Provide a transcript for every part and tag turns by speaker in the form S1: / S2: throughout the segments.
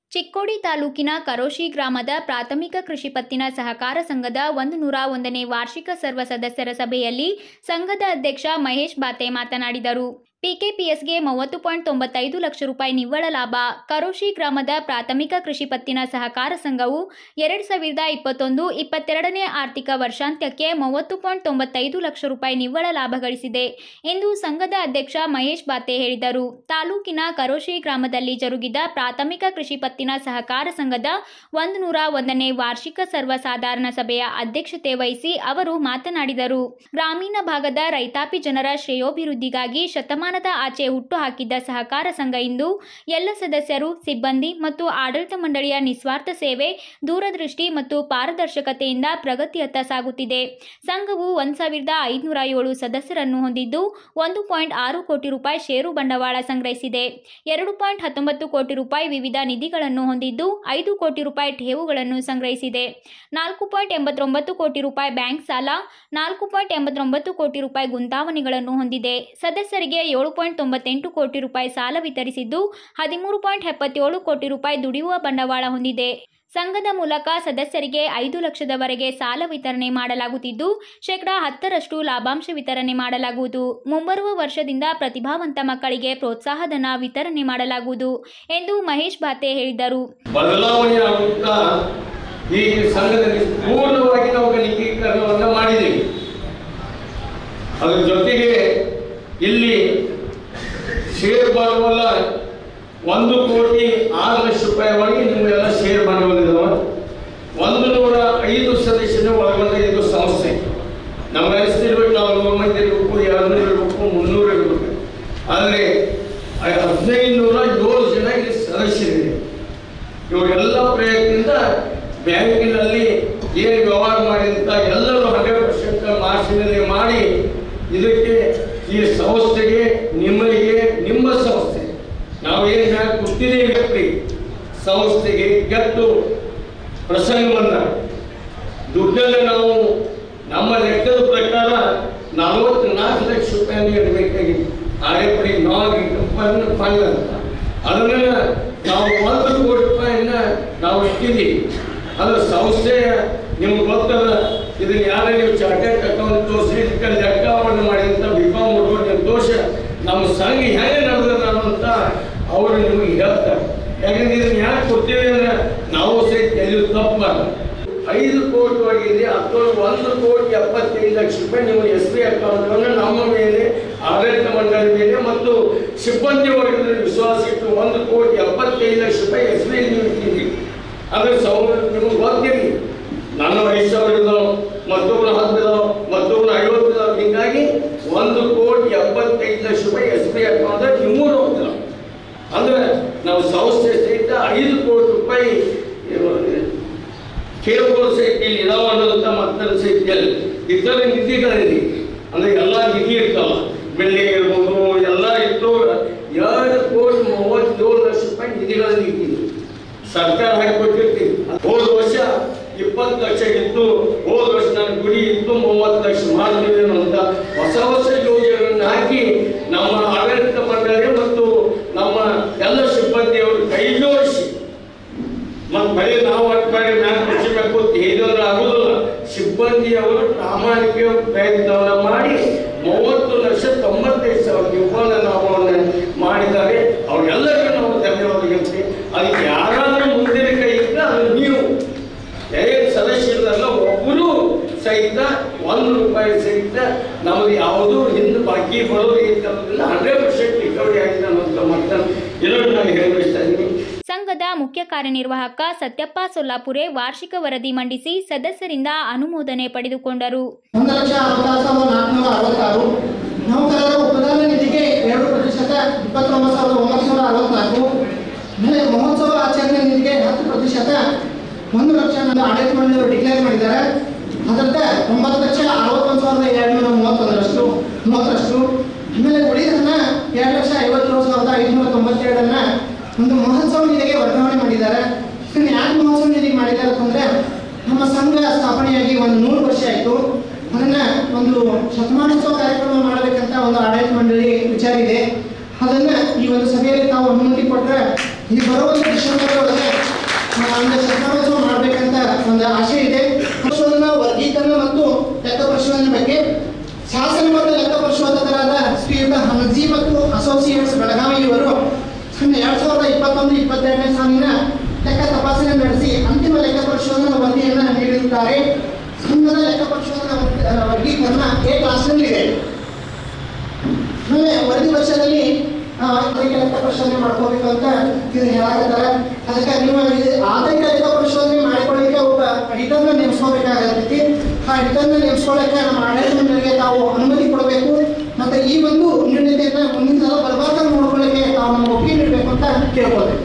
S1: ಚಿಕ್ಕೋಡಿ ತಾಲೂಕಿನ ಕರೋಶಿ ಗ್ರಾಮದ ಪ್ರಾಥಮಿಕ ಕೃಷಿ ಪತ್ತಿನ ಸಹಕಾರ ಸಂಘದ ಒಂದು ನೂರ ಒಂದನೇ ವಾರ್ಷಿಕ ಸರ್ವ ಸದಸ್ಯರ ಸಭೆಯಲ್ಲಿ ಸಂಘದ ಅಧ್ಯಕ್ಷ ಮಹೇಶ್ ಬಾತೆ ಮಾತನಾಡಿದರು ಪಿಕೆಪಿಎಸ್ಗೆ ಮೂವತ್ತು ಪಾಯಿಂಟ್ ತೊಂಬತ್ತೈದು ಲಕ್ಷ ರೂಪಾಯಿ ನಿವ್ವಳ ಲಾಭ ಕರೋಶಿ ಗ್ರಾಮದ ಪ್ರಾಥಮಿಕ ಕೃಷಿ ಪತ್ತಿನ ಸಹಕಾರ ಸಂಘವು ಎರಡು ಸಾವಿರದ ಇಪ್ಪತ್ತೊಂದು ಇಪ್ಪತ್ತೆರಡನೇ ಆರ್ಥಿಕ ವರ್ಷಾಂತ್ಯಕ್ಕೆ ಮೂವತ್ತು ಪಾಯಿಂಟ್ ತೊಂಬತ್ತೈದು ಲಕ್ಷ ರೂಪಾಯಿ ನಿವ್ವಳ ಲಾಭ ಗಳಿಸಿದೆ ಎಂದು ಸಂಘದ ಅಧ್ಯಕ್ಷ ಮಹೇಶ್ ಬಾತೆ ಹೇಳಿದರು ತಾಲೂಕಿನ ಕರೋಶಿ ಗ್ರಾಮದಲ್ಲಿ ಜರುಗಿದ ಪ್ರಾಥಮಿಕ ಕೃಷಿ ಪತ್ತಿನ ಸಹಕಾರ ಸಂಘದ ಒಂದು ನೂರ ಒಂದನೇ ವಾರ್ಷಿಕ ಸರ್ವಸಾಧಾರಣ ಸಭೆಯ ಅಧ್ಯಕ್ಷತೆ ವಹಿಸಿ ಅವರು ಮಾತನಾಡಿದರು ಗ್ರಾಮೀಣ ಭಾಗದ ರೈತಾಪಿ ಜನರ ಶ್ರೇಯೋಭಿವೃದ್ಧಿಗಾಗಿ ಶತಮಾನದ ಆಚೆ ಹುಟ್ಟು ಹಾಕಿದ್ದ ಸಹಕಾರ ಸಂಘ ಇಂದು ಎಲ್ಲ ಸದಸ್ಯರು ಸಿಬ್ಬಂದಿ ಮತ್ತು ಆಡಳಿತ ಮಂಡಳಿಯ ನಿಸ್ವಾರ್ಥ ಸೇವೆ ದೂರದೃಷ್ಟಿ ಮತ್ತು ಪಾರದರ್ಶಕತೆಯಿಂದ ಪ್ರಗತಿಯತ್ತ ಸಾಗುತ್ತಿದೆ ಸಂಘವು ಒಂದು ಸಾವಿರದ ಐದುನೂರ ಏಳು ಸದಸ್ಯರನ್ನು ಹೊಂದಿದ್ದು ಒಂದು ಪಾಯಿಂಟ್ ಆರು ಕೋಟಿ ರೂಪಾಯಿ ಷೇರು ಬಂಡವಾಳ ಸಂಗ್ರಹಿಸಿದೆ ಎರಡು ಪಾಯಿಂಟ್ ಹತ್ತೊಂಬತ್ತು ಕೋಟಿ ರೂಪಾಯಿ ವಿವಿಧ ನಿಧಿಗಳನ್ನು ಹೊಂದಿದ್ದು ಐದು ಕೋಟಿ ರೂಪಾಯಿ ಠೇವುಗಳನ್ನು ಸಂಗ್ರಹಿಸಿದೆ ನಾಲ್ಕು ಪಾಯಿಂಟ್ ಎಂಬತ್ತೊಂಬತ್ತು ಕೋಟಿ ರೂಪಾಯಿ ಬ್ಯಾಂಕ್ ಸಾಲ ನಾಲ್ಕು ಪಾಯಿಂಟ್ ಎಂಬತ್ತೊಂಬತ್ತು ಕೋಟಿ ರೂಪಾಯಿ ಗುಂತಾವಣೆಗಳನ್ನು ಹೊಂದಿದೆ ಸದಸ್ಯರಿಗೆ ಏಳು ಪಾಯಿಂಟ್ ತೊಂಬತ್ತೆಂಟು ಕೋಟಿ ರೂಪಾಯಿ ಸಾಲ ವಿತರಿಸಿದ್ದು ಹದಿಮೂರು ಪಾಯಿಂಟ್ ಎಪ್ಪತ್ತೇಳು ಕೋಟಿ ರೂಪಾಯಿ ದುಡಿಯುವ ಬಂಡವಾಳ ಹೊಂದಿದೆ ಸಂಘದ ಮೂಲಕ ಸದಸ್ಯರಿಗೆ ಐದು ಲಕ್ಷದವರೆಗೆ ಸಾಲ ವಿತರಣೆ ಮಾಡಲಾಗುತ್ತಿದ್ದು ಶೇಕಡಾ ಹತ್ತರಷ್ಟು ಲಾಭಾಂಶ ವಿತರಣೆ ಮಾಡಲಾಗುವುದು ಮುಂಬರುವ ವರ್ಷದಿಂದ ಪ್ರತಿಭಾವಂತ ಮಕ್ಕಳಿಗೆ ಪ್ರೋತ್ಸಾಹಧನ ವಿತರಣೆ ಮಾಡಲಾಗುವುದು ಎಂದು ಮಹೇಶ್ ಬಾತೆ ಹೇಳಿದರು
S2: ಬದಲಾವಣೆ ಆಗುತ್ತಾ ಈ ಸಂಘದಲ್ಲಿ ಪೂರ್ಣವಾಗಿ ನಾವು ಗಣಕೀಕರಣವನ್ನು ಮಾಡಿದ್ದೀವಿ ಅದರ ಜೊತೆಗೆ ಇಲ್ಲಿ ಶೇರ್ ಬಂಡವಾಳ ಒಂದು ಕೋಟಿ ಆರು ಲಕ್ಷ ರೂಪಾಯಿ ಒಳಗೆ ನಿಮಗೆಲ್ಲ ಶೇರ್ ಬಂಡವಾಳ ಇದಾವೆ ಒಂದು ನೂರ ಐದು ಸದಸ್ಯನ ಒಳಗೊಂಡ ಇದು ಸಂಸ್ಥೆ ನಮ್ಗೆ ಅನಿಸ್ತಿರ್ಬೇಕು ನಾವು ನೂರು ಮಂದಿ ಇರಬೇಕು ಎರಡು ಇರಬೇಕು ಮುನ್ನೂರು ಇರಬೇಕು ಆದರೆ ಹದಿನೈದು ನೂರ ಏಳು ಜನ ಇಲ್ಲಿ ಸದಸ್ಯರಿದೆ ಇವರೆಲ್ಲ ಪ್ರಯತ್ನದಿಂದ ಬ್ಯಾಂಕಿನಲ್ಲಿ ಏನು ವ್ಯವಹಾರ ಮಾಡಿದಂತ ಎಲ್ಲರೂ ಹಂಡ್ರೆಡ್ ಪರ್ಸೆಂಟ್ ಮಾರ್ಚಿನಲ್ಲಿ ಮಾಡಿ ಇದಕ್ಕೆ ಈ ಸಂಸ್ಥೆಗೆ ನಿಮ್ಮರಿಗೆ ನಿಮ್ಮ ಸಂಸ್ಥೆ ನಾವು ಏನು ಬ್ಯಾಂಕ್ ಕೂತಿದ್ದೀವಿ ಸಂಸ್ಥೆಗೆ ಗೆದ್ದು ಪ್ರಸಂಗ ಬಂದಾಗ ದುಡ್ಡನ್ನು ನಾವು ನಮ್ಮ ಲೆಕ್ಕದ ಪ್ರಕಾರ ನಲವತ್ನಾಲ್ಕು ಲಕ್ಷ ರೂಪಾಯಿ ಇಡಬೇಕಾಗಿತ್ತು R F D non income fund fund ಅಂತ ಅದನ್ನ ನಾವು ಒಂದು ಕೋಟಿ ರೂಪಾಯಿನ ನಾವು ಇಟ್ಟಿದ್ದೀವಿ ಅದು ಸಂಸ್ಥೆ ನಿಮ್ಗೆ ಗೊತ್ತದ ಇದನ್ನ ಯಾರ ನೀವು ಚಾರ್ಟೆಡ್ ಅಕೌಂಟ್ ತೋರಿಸಿ ಇದಕ್ಕೆ ಲೆಕ್ಕವನ್ನು ಮಾಡಿದಂಥ ಬಿಕಾಮ್ ಹುಡುಗರಿಗೆ ದೋಷ ನಮ್ಮ ಸಂಘ ಹೇಗೆ ನಡೆದದ ಅಂತ ಅವರು ನಿಮಗೆ ಹೇಳ್ತಾರೆ ಯಾಕಂದ್ರೆ ಇದನ್ನ ಯಾಕೆ ಕೊಡ್ತೀವಿ ಅಂದ್ರೆ ನಾವು ಸಹಿತ ಎಲ್ಲಿ ತಪ್ಪು ಮಾಡಲ್ಲ ಐದು ಕೋಟಿ ಹೋಗಿದೆ ಹತ್ತೊಂದು ಒಂದು ಕೋಟಿ ಎಪ್ಪತ್ತೈದು ಲಕ್ಷ ರೂಪಾಯಿ ನೀವು ಎಸ್ ಬಿ ಅಕೌಂಟನ್ನು ನಮ್ಮ ಮೇಲೆ ಆಡಳಿತ ಮಂಡಳಿ ಮೇಲೆ ಮತ್ತು ಸಿಬ್ಬಂದಿ ವರ್ಗದ ವಿಶ್ವಾಸ ಇಟ್ಟು ಒಂದು ಕೋಟಿ ಎಪ್ಪತ್ತೈದು ಲಕ್ಷ ರೂಪಾಯಿ ಎಸ್ ಬಿ ನೀವು ಇಟ್ಟಿದ್ದೀವಿ ಅದ್ರ ಸೌ ನಿಮಗೆ ಗೊತ್ತಿರಲಿ ನನ್ನ ಐದು ಸಾವಿರ ಇದಾವೆ ಮತ್ತೊಬ್ರು ಹತ್ತು ಇದಾವೆ ಮತ್ತೊಬ್ರು ಐವತ್ತು ಇದಾವೆ ಹೀಗಾಗಿ ಒಂದು ಕೋಟಿ ಎಪ್ಪತ್ತೈದು ಲಕ್ಷ ರೂಪಾಯಿ ಎಸ್ ಬಿ ಅಕೌಂಟ್ ನಿಮ್ಮೂರು ಹೋಗ್ತಿಲ್ಲ ಅಂದ್ರೆ ನಾವು ಸಂಸ್ಥೆ ಸಹಿತ ಐದು ಕೋಟಿ ರೂಪಾಯಿ ಕೇಳುವ ಸಹಿತ ಇಲ್ಲಿ ಇದಾವ ಅನ್ನೋದಂತ ಮತ್ತೊಂದು ಸಹಿತ ಎಲ್ಲಿ ಇತರ ನಿಧಿಗಳಿದೆ ಅಂದ್ರೆ ಎಲ್ಲ ನಿಧಿ ಇರ್ತಾವ ಬಿಲ್ಡಿಂಗ್ ಇರ್ಬೋದು ಎಲ್ಲ ಇಟ್ಟು ಎರಡು ಕೋಟಿ ಮೂವತ್ತೇಳು ಲಕ್ಷ ರೂಪಾಯಿ ನಿಧಿಗಳಲ್ಲಿ ಇಟ್ಟಿದ್ವಿ ಸರ್ಕಾರ ಹಾಕಿಕೊಟ್ಟಿರ್ತೀವಿ ಹೋದ ವರ್ಷ ಇಪ್ಪತ್ತು ಲಕ್ಷ ಇತ್ತು ಹೋದ ವರ್ಷ ನನ್ನ ಗುರಿ ಇತ್ತು ಮೂವತ್ತು ಲಕ್ಷ ಮಾಡಿದ್ವಿ ಅಂತ ಹೊಸ ಹೊಸ ಯೋಜನೆಗಳನ್ನು ಹಾಕಿ ನಮ್ಮ ಆಡಳಿತ ಮಂಡಳಿ ಮತ್ತು ನಮ್ಮ ಎಲ್ಲ ಸಿಬ್ಬಂದಿಯವರು ಕೈ ಜೋಡಿಸಿ ಮತ್ತೆ ಬರೀ ನಾವು ಒಟ್ಟು ಬರೀ ಮ್ಯಾಲೆ ಕೊಚ್ಚಬೇಕು ಅಂತ ಹೇಳಿದ್ರೆ ಆಗುದಿಲ್ಲ ಸಿಬ್ಬಂದಿಯವರು ಪ್ರಾಮಾಣಿಕ ಪ್ರಯತ್ನವನ್ನು ಮಾಡಿ ಮೂವತ್ತು ಲಕ್ಷ ತೊಂಬತ್ತೈದು ಸಾವಿರ ನಿವ್ವಳ ಲಾಭವನ್ನು ಮಾಡಿದ್ದಾರೆ ಅವ್ರಿಗೆಲ್ಲರಿಗೂ ನಾವು ಧನ್ಯವಾದ ಹೇಳ್ತೀವಿ ಅದಕ್ಕೆ ಯಾರಾದ್ರೂ ಮುಂದಿನ ಕೈ ಇದ್ರೆ ಅದು ನೀವು ಏನು ಸದಸ್ಯರಲ್ಲ ಒಬ್ಬರು ಸಹಿತ ಒಂದು ರೂಪಾಯಿ ಸಹಿತ ನಮಗೆ ಯಾವುದೂ ಹಿಂದೆ ಬಾಕಿ ಬರೋದು ಇರ್ತಲ್ಲ ಹಂಡ್ರೆಡ್ ಪರ್ಸೆಂಟ್ ರಿಕವರಿ ಆಗಿದೆ ಅನ್ನೋಂಥ ಮಾತನ್ನು ಎಲ್ಲರೂ ನಾನು ಹೇಳಬಯಸ್ತಾ ಇದ್ದೀನಿ
S1: ಸಂಘದ ಮುಖ್ಯ ಕಾರ್ಯನಿರ್ವಾಹಕ ಸತ್ಯಪ್ಪ ಸೊಲ್ಲಾಪುರೆ ವಾರ್ಷಿಕ ವರದಿ ಮಂಡಿಸಿ ಸದಸ್ಯರಿಂದ ಅನುಮೋದನೆ ಪಡೆದುಕೊಂಡರು
S3: ಒಂದು ಲಕ್ಷ ಅರವತ್ತಾರು ಸಾವಿರದ ನಾಲ್ಕುನೂರ ಅರವತ್ತಾರು ನೌಕರರ ಉಪದಾನ ನಿಧಿಗೆ ಎರಡು ಪ್ರತಿಶತ ಇಪ್ಪತ್ತೊಂಬತ್ತು ಸಾವಿರದ ಒಂಬತ್ತು ಅರವತ್ನಾಲ್ಕು ಆಮೇಲೆ ಮಹೋತ್ಸವ ಆಚರಣೆ ನಿಧಿಗೆ ಹತ್ತು ಪ್ರತಿಶತ ಒಂದು ಲಕ್ಷ ನನ್ನ ಆಡಳಿತ ಮಂಡಳಿಯವರು ಡಿಕ್ಲೇರ್ ಮಾಡಿದ್ದಾರೆ ಅದರಂತೆ ಒಂಬತ್ತು ಲಕ್ಷ ಅರವತ್ತೊಂದು ಸಾವಿರದ ಎರಡುನೂರ ಮೂವತ್ತೊಂದರಷ್ಟು ಮೂವತ್ತರಷ್ಟು ಆಮೇಲೆ ಉಳಿದನ್ನ ಎರಡು ಲಕ್ಷ ಐವತ್ತೇಳು ಸಾವಿರದ ಐದುನೂರ ತೊಂಬತ್ತೆರಡನ್ನ ಒಂದು ಮಹೋತ್ಸವ ನಿಧಿಗೆ ವರ್ಗಾವಣೆ ಮಾಡಿದ್ದಾರೆ ಇದನ್ನ ಯಾಕೆ ಮಹೋತ್ಸವ ನಿಧಿಗೆ ಮಾಡಿದ್ದಾರೆ ಅಂತಂದ್ರೆ ನಮ್ಮ ಸಂಘ ಸ್ಥಾಪನೆಯಾಗಿ ಒಂದು ನೂರು ವರ್ಷ ಆಯಿತು ಅದನ್ನ ಒಂದು ಶತಮಾನೋತ್ಸವ ಕಾರ್ಯಕ್ರಮ ಮಾಡಬೇಕಂತ ಒಂದು ಆಡಳಿತ ಮಂಡಳಿ ವಿಚಾರ ಇದೆ ಅದನ್ನ ಈ ಒಂದು ಸಭೆಯಲ್ಲಿ ತಾವು ಅನುಮತಿ ಕೊಟ್ಟರೆ ಈ ಬರುವ ಒಂದು ಡಿಸೆಂಬರ್ ಒಳಗೆ ಒಂದು ಶತಮಾನೋತ್ಸವ ಮಾಡಬೇಕಂತ ಒಂದು ಆಶೆ ಇದೆ ಪರಿಶೋಧನಾ ವರ್ಗೀಕರಣ ಮತ್ತು ಲೆಕ್ಕ ಪರಿಶೋಧನೆ ಬಗ್ಗೆ ಶಾಸನ ಮತ್ತು ಲೆಕ್ಕ ಪರಿಶೋಧಕರಾದ ಶ್ರೀಯುತ ಹನಜಿ ಮತ್ತು ಅಸೋಸಿಯೇಟ್ಸ್ ಬೆಳಗಾವಿ ಇವರು ಎರಡ್ ಸಾವಿರದ ಇಪ್ಪತ್ತೊಂದು ಇಪ್ಪತ್ತೆರಡನೇ ಸಾಲಿನ ಲೆಕ್ಕ ತಪಾಸಣೆ ನಡೆಸಿ ಅಂತಿಮ ಲೆಕ್ಕ ಪರಿಶೋಧನಾ ವರದಿಯನ್ನು ನೀಡಿರುತ್ತಾರೆ ಸಂಘದ ಲೆಕ್ಕ ಪರಿಶೋಧನಾ ವರ್ಗ- ಆ, ವರ್ಗೀಕರಣ ಎ ಕ್ಲಾಸ್ನಲ್ಲಿದೆ ಆಮೇಲೆ ವರದಿ ವರ್ಷದಲ್ಲಿ ಆ, ಆದಾಯ ಲೆಕ್ಕ ಪರಿಶೋಧನೆ ಮಾಡ್ಕೋಬೇಕು ಅಂತ ಇದು ಹೇಳಾಕತ್ತಾರ ಅದಕ್ಕೆ ನೀವು ಇದು ಆದಾಯ ಲೆಕ್ಕ ಪರಿಶೋಧನೆ ಮಾಡಿಕೊಳ್ಳಿಕ್ಕೆ ಒಬ್ಬ ಅಡಿಟರ್ನ ನೇಮಿಸ್ಕೋಬೇಕಾಗತ್ತೈತಿ ಆ ಅಡಿಟರ್ನ ನೇಮಿಸ್ಕೊಳ್ಳಕ್ಕೆ ನಮ್ಮ ಆಡಳಿತ ಮಂಡಳಿಗೆ ತಾವು ಅನುಮತಿ ಕೊಡಬೇಕು ಮತ್ತೆ ಈ ಒಂದು ನಿರ್ಣಯತೆಯನ್ನ ಮುಂದಿನ ಸಲ ಬರಬಾರ್ದು ನೋಡ್ಕೊಳ್ಳಿಕ್ಕೆ ತಾವು ನಮ್ಗೆ ಒಪ್ಪಿಗೆ ನೀಡಬೇಕು ಅಂತ ಕೇಳ್ಕೋಬೇಕು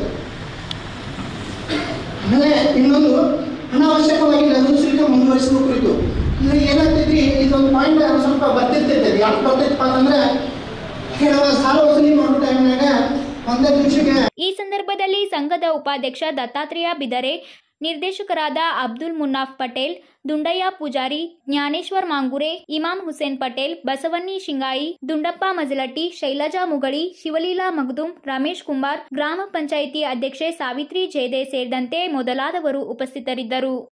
S3: ಆಮೇಲೆ ಇನ್ನೊಂದು ಅನಾವಶ್ಯಕವಾಗಿ ನಗದು ಶುಲ್ಕ ಮುಂದುವರಿಸುವ ಕುರಿತು ಅಂದ್ರೆ ಏನಾಗ್ತೈತಿ ಇದೊಂದು ಪಾಯಿಂಟ್ ಸ್ವಲ್ಪ ಬರ್ತಿರ್ತೈತೆ ಯಾಕೆ ಬರ್ತೈತಪ್ಪ ಅಂತಂದ್ರೆ ಕೆಲವು ಸಾಲ ವಸೂಲಿ ಮಾಡೋ ಟೈಮ್ನಾಗ ಒಂದೇ ನಿಮಿಷಕ್ಕೆ
S1: ಈ ಸಂದರ್ಭದಲ್ಲಿ ಸಂಘದ ಉಪಾಧ್ಯಕ್ಷ ದತ್ತಾತ್ರೇಯ ಬಿದರೆ ನಿರ್ದೇಶಕರಾದ ಅಬ್ದುಲ್ ಮುನ್ನಾಫ್ ಪಟೇಲ್ ದುಂಡಯ್ಯ ಪೂಜಾರಿ ಜ್ಞಾನೇಶ್ವರ್ ಮಾಂಗುರೆ ಇಮಾಮ್ ಹುಸೇನ್ ಪಟೇಲ್ ಬಸವನ್ನಿ ಶಿಂಗಾಯಿ ದುಂಡಪ್ಪ ಮಜಲಟ್ಟಿ ಶೈಲಜಾ ಮುಗಳಿ ಶಿವಲೀಲಾ ಮಗ್ದುಂ ರಮೇಶ್ ಕುಮಾರ್ ಗ್ರಾಮ ಪಂಚಾಯಿತಿ ಅಧ್ಯಕ್ಷೆ ಸಾವಿತ್ರಿ ಜೇದೆ ಸೇರಿದಂತೆ ಮೊದಲಾದವರು ಉಪಸ್ಥಿತರಿದ್ದರು